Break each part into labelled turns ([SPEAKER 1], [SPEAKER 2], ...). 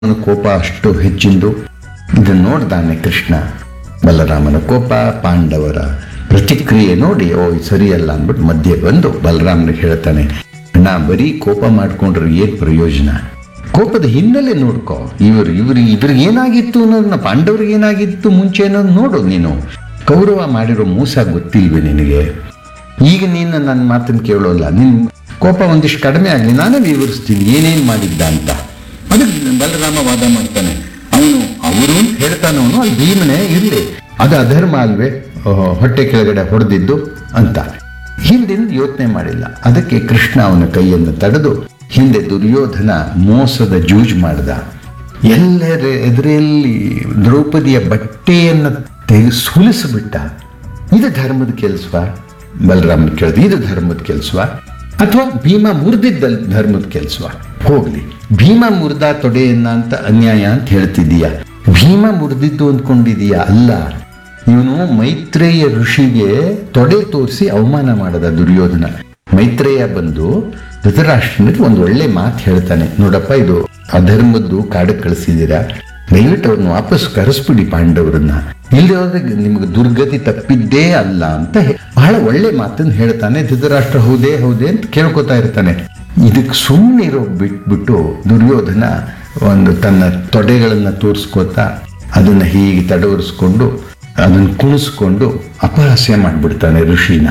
[SPEAKER 1] ಅವನ ಕೋಪ ಅಷ್ಟು ಹೆಚ್ಚಿಂದು ಇದನ್ನು ನೋಡ್ದಾನೆ ಕೃಷ್ಣ ಬಲರಾಮನ ಕೋಪ ಪಾಂಡವರ ಪ್ರತಿಕ್ರಿಯೆ ನೋಡಿ ಓ ಇದು ಸರಿಯಲ್ಲ ಅಂದ್ಬಿಟ್ಟು ಮಧ್ಯೆ ಬಂದು ಬಲರಾಮನಿಗೆ ಹೇಳ್ತಾನೆ ನಾ ಬರೀ ಕೋಪ ಮಾಡ್ಕೊಂಡ್ರೆ ಏನು ಪ್ರಯೋಜನ ಕೋಪದ ಹಿನ್ನೆಲೆ ನೋಡ್ಕೋ ಇವರು ಇವ್ರಿಗೆ ಇವ್ರಿಗೆ ಏನಾಗಿತ್ತು ಅನ್ನೋದನ್ನ ಪಾಂಡವ್ರಿಗೆ ಏನಾಗಿತ್ತು ಮುಂಚೆ ಅನ್ನೋದು ನೋಡು ನೀನು ಕೌರವ ಮಾಡಿರೋ ಮೋಸ ಗೊತ್ತಿಲ್ವೇ ನಿನಗೆ ಈಗ ನೀನು ನನ್ನ ಮಾತನ್ನು ಕೇಳೋಲ್ಲ ನಿನ್ ಕೋಪ ಒಂದಿಷ್ಟು ಕಡಿಮೆ ಆಗಲಿ ನಾನೇ ವಿವರಿಸ್ತೀನಿ ಏನೇನು ಮಾಡಿದ್ದ ಅಂತ ಅದಕ್ಕೆ ಬಲರಾಮ ವಾದ ಮಾಡ್ತಾನೆ ಅವನು ಅವರು ಹೇಳ್ತಾನವನು ಅಲ್ಲಿ ಭೀಮನೇ ಇರಲಿ ಅದು ಅಧರ್ಮ ಅಲ್ವೇ ಓಹೋ, ಹೊಟ್ಟೆ ಕೆಳಗಡೆ ಹೊಡೆದಿದ್ದು ಅಂತ ಹಿಂದಿಂದ ಯೋಚನೆ ಮಾಡಿಲ್ಲ ಅದಕ್ಕೆ ಕೃಷ್ಣ ಅವನ ಕೈಯನ್ನು ತಡೆದು ಹಿಂದೆ ದುರ್ಯೋಧನ ಮೋಸದ ಜೂಜ್ ಮಾಡ್ದ ಎಲ್ಲರ ಎದುರಲ್ಲಿ ದ್ರೌಪದಿಯ ಬಟ್ಟೆಯನ್ನು ತೆಗೆ ಸುಲಿಸ್ಬಿಟ್ಟ ಇದು ಧರ್ಮದ ಕೆಲಸವ ಬಲರಾಮನ್ ಕೇಳಿದ ಇದು ಧರ್ಮದ ಕೆಲಸವ ಅಥವಾ ಭೀಮ ಮುರಿದಿದ್ದ ಧರ್ಮದ ಕೆಲಸವ ಹೋಗ್ಲಿ ಭೀಮ ಮುರಿದ ತೊಡೆಯನ್ನ ಅಂತ ಅನ್ಯಾಯ ಅಂತ ಹೇಳ್ತಿದೀಯ ಭೀಮ ಮುರಿದಿದ್ದು ಅಂದ್ಕೊಂಡಿದೀಯ ಅಲ್ಲ ಇವನು ಮೈತ್ರೇಯ ಋಷಿಗೆ ತೊಡೆ ತೋರಿಸಿ ಅವಮಾನ ಮಾಡದ ದುರ್ಯೋಧನ ಮೈತ್ರೇಯ ಬಂದು ಧೃತರಾಷ್ಟ್ರನಿಗೆ ಒಂದು ಒಳ್ಳೆ ಮಾತು ಹೇಳ್ತಾನೆ ನೋಡಪ್ಪ ಇದು ಅಧರ್ಮದ್ದು ಕಾಡಕ್ಕೆ ಕಳಿಸಿದ್ದೀರಾ ದಯವಿಟ್ಟು ಅವ್ರನ್ನ ವಾಪಸ್ ಕರೆಸ್ಬಿಡಿ ಪಾಂಡವರನ್ನ ಇಲ್ಲಿ ಹೋದ್ರೆ ನಿಮ್ಗೆ ದುರ್ಗತಿ ತಪ್ಪಿದ್ದೇ ಅಲ್ಲ ಅಂತ ಹೇ- ಬಹಳ ಒಳ್ಳೆ ಮಾತನ್ನು ಹೇಳ್ತಾನೆ ಧೃತರಾಷ್ಟ್ರ ಹೌದೇ ಹೌದೇ ಅಂತ ಕೇಳ್ಕೊತಾ ಇರ್ತಾನೆ ಇದಕ್ಕೆ ಸುಮ್ಮನಿರೋ ಬಿಟ್ಬಿಟ್ಟು ದುರ್ಯೋಧನ ಒಂದು ತನ್ನ ತೊಡೆಗಳನ್ನ ತೋರಿಸ್ಕೋತಾ ಅದನ್ನ ಹೀಗೆ ತಡವರಿಸ್ಕೊಂಡು ಅದನ್ನ ಕುಣಿಸ್ಕೊಂಡು ಅಪಹಾಸ್ಯ ಮಾಡ್ಬಿಡ್ತಾನೆ ಋಷಿನ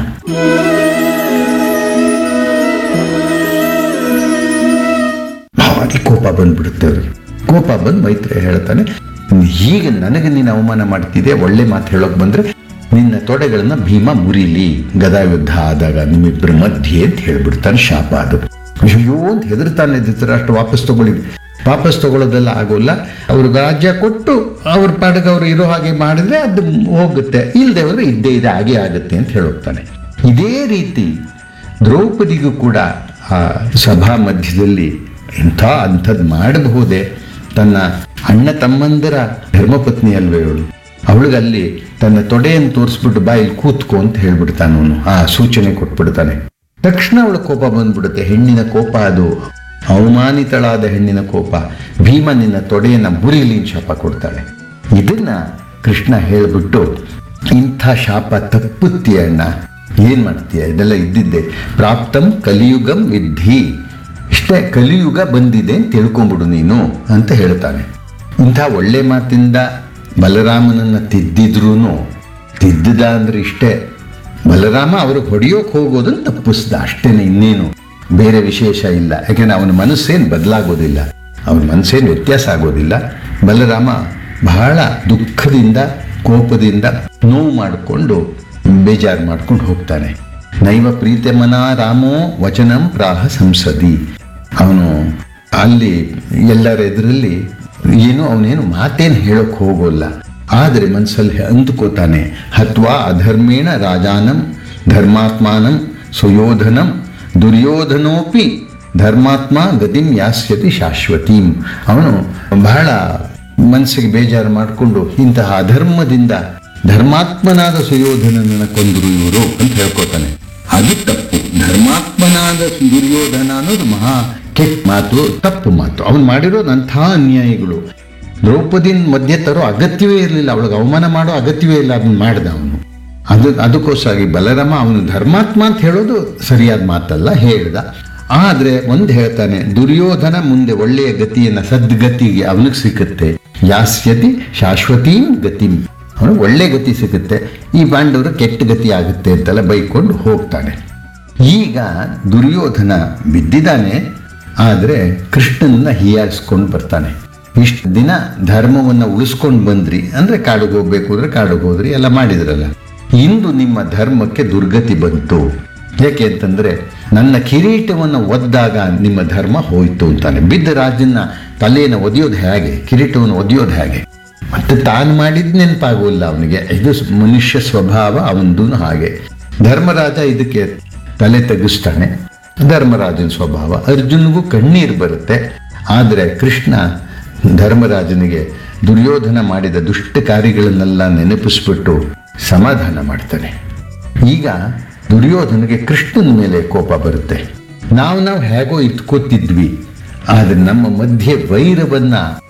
[SPEAKER 1] ಭಾರಿ ಕೋಪ ಬಂದ್ಬಿಡುತ್ತೆ ಅವ್ರಿಗೆ ಕೋಪ ಬಂದು ಮೈತ್ರಿ ಹೇಳ್ತಾನೆ ಹೀಗೆ ನನಗೆ ನೀನು ಅವಮಾನ ಮಾಡ್ತಿದ್ದೆ ಒಳ್ಳೆ ಮಾತು ಹೇಳೋಕೆ ಬಂದ್ರೆ ನಿನ್ನ ತೊಡೆಗಳನ್ನ ಭೀಮ ಮುರಿಲಿ ಗದಾಯುದ್ಧ ಆದಾಗ ನಿಮ್ಮಿಬ್ಬರ ಮಧ್ಯೆ ಅಂತ ಹೇಳ್ಬಿಡ್ತಾನೆ ಶಾಪ ಅದು ಅಯ್ಯೋ ಅಂತ ಹೆದರ್ತಾನೆ ಧೃತರಾಷ್ಟ್ರ ವಾಪಸ್ ತಗೊಳ್ಳಿ ವಾಪಸ್ ತಗೊಳ್ಳೋದೆಲ್ಲ ಆಗೋಲ್ಲ ಅವ್ರಿಗೆ ರಾಜ್ಯ ಕೊಟ್ಟು ಅವ್ರ ಪಾಡಿಗೆ ಅವ್ರು ಇರೋ ಹಾಗೆ ಮಾಡಿದ್ರೆ ಅದು ಹೋಗುತ್ತೆ ಇಲ್ಲದೆ ಹೋದ್ರೆ ಇದ್ದೇ ಇದೆ ಹಾಗೆ ಆಗುತ್ತೆ ಅಂತ ಹೇಳೋಗ್ತಾನೆ ಇದೇ ರೀತಿ ದ್ರೌಪದಿಗೂ ಕೂಡ ಆ ಸಭಾ ಮಧ್ಯದಲ್ಲಿ ಇಂಥ ಅಂಥದ್ದು ಮಾಡಬಹುದೇ ತನ್ನ ಅಣ್ಣ ತಮ್ಮಂದಿರ ಧರ್ಮಪತ್ನಿ ಅಲ್ವೇ ಅವಳು ಅವಳಿಗಲ್ಲಿ ತನ್ನ ತೊಡೆಯನ್ನು ತೋರಿಸ್ಬಿಟ್ಟು ಬಾಯಲ್ಲಿ ಕೂತ್ಕೋ ಅಂತ ಹೇಳ್ಬಿಡ್ತಾನೆ ಅವನು ಆ ಸೂಚನೆ ಕೊಟ್ಬಿಡ್ತಾನೆ ತಕ್ಷಣ ಅವಳ ಕೋಪ ಬಂದ್ಬಿಡುತ್ತೆ ಹೆಣ್ಣಿನ ಕೋಪ ಅದು ಅವಮಾನಿತಳಾದ ಹೆಣ್ಣಿನ ಕೋಪ ಭೀಮ ನಿನ್ನ ತೊಡೆಯನ್ನ ಮುರಿಲಿ ಅಂತ ಶಾಪ ಕೊಡ್ತಾಳೆ ಇದನ್ನ ಕೃಷ್ಣ ಹೇಳ್ಬಿಟ್ಟು ಇಂಥ ಶಾಪ ತಪ್ಪುತ್ತೀಯ ಅಣ್ಣ ಏನ್ ಮಾಡ್ತೀಯ ಇದೆಲ್ಲ ಇದ್ದಿದ್ದೆ ಪ್ರಾಪ್ತಂ ಕಲಿಯುಗಂ ವಿದ್ಧಿ ಇಷ್ಟೇ ಕಲಿಯುಗ ಬಂದಿದೆ ಅಂತ ತಿಳ್ಕೊಂಬಿಡು ನೀನು ಅಂತ ಹೇಳ್ತಾನೆ ಇಂಥ ಒಳ್ಳೆ ಮಾತಿಂದ ಬಲರಾಮನನ್ನ ತಿದ್ದಿದ್ರೂ ತಿದ್ದಿದ ಅಂದ್ರೆ ಇಷ್ಟೇ ಬಲರಾಮ ಅವ್ರಿಗೆ ಹೊಡೆಯೋಕೆ ಹೋಗೋದನ್ನು ತಪ್ಪಿಸ್ದ ಅಷ್ಟೇನೆ ಇನ್ನೇನು ಬೇರೆ ವಿಶೇಷ ಇಲ್ಲ ಯಾಕೆಂದ್ರೆ ಅವನ ಮನಸ್ಸೇನು ಬದಲಾಗೋದಿಲ್ಲ ಅವನ ಮನಸ್ಸೇನು ವ್ಯತ್ಯಾಸ ಆಗೋದಿಲ್ಲ ಬಲರಾಮ ಬಹಳ ದುಃಖದಿಂದ ಕೋಪದಿಂದ ನೋವು ಮಾಡಿಕೊಂಡು ಬೇಜಾರು ಮಾಡ್ಕೊಂಡು ಹೋಗ್ತಾನೆ ನೈವ ಪ್ರೀತಮನ ರಾಮೋ ವಚನಂ ಪ್ರಾಹ ಸಂಸದಿ ಅವನು ಅಲ್ಲಿ ಎಲ್ಲರ ಎದುರಲ್ಲಿ ಏನು ಅವನೇನು ಮಾತೇನು ಹೇಳೋಕೆ ಹೋಗೋಲ್ಲ ಆದರೆ ಮನಸ್ಸಲ್ಲಿ ಅಂದುಕೋತಾನೆ ಹತ್ವಾ ಅಧರ್ಮೇಣ ರಾಜಾನಂ ಧರ್ಮಾತ್ಮಾನಂ ಸುಯೋಧನಂ ದುರ್ಯೋಧನೋಪಿ ಧರ್ಮಾತ್ಮ ಗತಿಂ ಯಾಸ್ಯತಿ ಶಾಶ್ವತೀಂ ಅವನು ಬಹಳ ಮನಸ್ಸಿಗೆ ಬೇಜಾರು ಮಾಡಿಕೊಂಡು ಇಂತಹ ಅಧರ್ಮದಿಂದ ಧರ್ಮಾತ್ಮನಾದ ಸುಯೋಧನನನ್ನ ಕೊಂದರು ಇವರು ಅಂತ ಹೇಳ್ಕೊತಾನೆ ಅದು ತಪ್ಪು ಧರ್ಮಾತ್ಮನಾದ ದುರ್ಯೋಧನ ಅನ್ನೋದು ಮಹಾ ಕೆಟ್ಟ ಮಾತು ತಪ್ಪು ಮಾತು ಅವನು ಮಾಡಿರೋದು ಅಂತಹ ಅನ್ಯಾಯಗಳು ದ್ರೌಪದಿನ ಮಧ್ಯೆ ತರೋ ಅಗತ್ಯವೇ ಇರಲಿಲ್ಲ ಅವಳಿಗೆ ಅವಮಾನ ಮಾಡೋ ಅಗತ್ಯವೇ ಇಲ್ಲ ಅದನ್ನ ಮಾಡ್ದ ಅವನು ಅದು ಅದಕ್ಕೋಸ್ಕರ ಬಲರಾಮ ಅವನು ಧರ್ಮಾತ್ಮ ಅಂತ ಹೇಳೋದು ಸರಿಯಾದ ಮಾತಲ್ಲ ಹೇಳ್ದ ಆದ್ರೆ ಒಂದು ಹೇಳ್ತಾನೆ ದುರ್ಯೋಧನ ಮುಂದೆ ಒಳ್ಳೆಯ ಗತಿಯನ್ನ ಸದ್ಗತಿಗೆ ಅವನಿಗೆ ಸಿಕ್ಕುತ್ತೆ ಯಾಸ್ಯತಿ ಶಾಶ್ವತೀಂ ಗತಿಂ ಅವನು ಒಳ್ಳೆ ಗತಿ ಸಿಗುತ್ತೆ ಈ ಪಾಂಡವರು ಕೆಟ್ಟ ಗತಿ ಆಗುತ್ತೆ ಅಂತೆಲ್ಲ ಬೈಕೊಂಡು ಹೋಗ್ತಾನೆ ಈಗ ದುರ್ಯೋಧನ ಬಿದ್ದಿದ್ದಾನೆ ಆದರೆ ಕೃಷ್ಣನನ್ನ ಹೀಯಾಳಿಸ್ಕೊಂಡು ಬರ್ತಾನೆ ಇಷ್ಟು ದಿನ ಧರ್ಮವನ್ನು ಉಳಿಸ್ಕೊಂಡು ಬಂದ್ರಿ ಅಂದ್ರೆ ಕಾಡಿಗೆ ಹೋಗ್ಬೇಕು ಅಂದ್ರೆ ಕಾಡಿಗೆ ಹೋದ್ರಿ ಎಲ್ಲ ಮಾಡಿದ್ರಲ್ಲ ಇಂದು ನಿಮ್ಮ ಧರ್ಮಕ್ಕೆ ದುರ್ಗತಿ ಬಂತು ಯಾಕೆ ಅಂತಂದ್ರೆ ನನ್ನ ಕಿರೀಟವನ್ನು ಒದ್ದಾಗ ನಿಮ್ಮ ಧರ್ಮ ಹೋಯ್ತು ಅಂತಾನೆ ಬಿದ್ದ ರಾಜನ ತಲೆಯನ್ನು ಒದೆಯೋದು ಹೇಗೆ ಕಿರೀಟವನ್ನು ಒದೆಯೋದು ಹೇಗೆ ಮತ್ತೆ ತಾನು ಮಾಡಿದ್ ನೆನಪಾಗೋಲ್ಲ ಅವನಿಗೆ ಇದು ಮನುಷ್ಯ ಸ್ವಭಾವ ಅವನದು ಹಾಗೆ ಧರ್ಮರಾಜ ಇದಕ್ಕೆ ತಲೆ ತೆಗಿಸ್ತಾನೆ ಧರ್ಮರಾಜನ ಸ್ವಭಾವ ಅರ್ಜುನ್ಗೂ ಕಣ್ಣೀರು ಬರುತ್ತೆ ಆದರೆ ಕೃಷ್ಣ ಧರ್ಮರಾಜನಿಗೆ ದುರ್ಯೋಧನ ಮಾಡಿದ ದುಷ್ಟ ಕಾರ್ಯಗಳನ್ನೆಲ್ಲ ನೆನಪಿಸ್ಬಿಟ್ಟು ಸಮಾಧಾನ ಮಾಡ್ತಾನೆ ಈಗ ದುರ್ಯೋಧನಿಗೆ ಕೃಷ್ಣನ ಮೇಲೆ ಕೋಪ ಬರುತ್ತೆ ನಾವು ನಾವು ಹೇಗೋ ಇಟ್ಕೋತಿದ್ವಿ ಆದರೆ ನಮ್ಮ ಮಧ್ಯೆ ವೈರವನ್ನ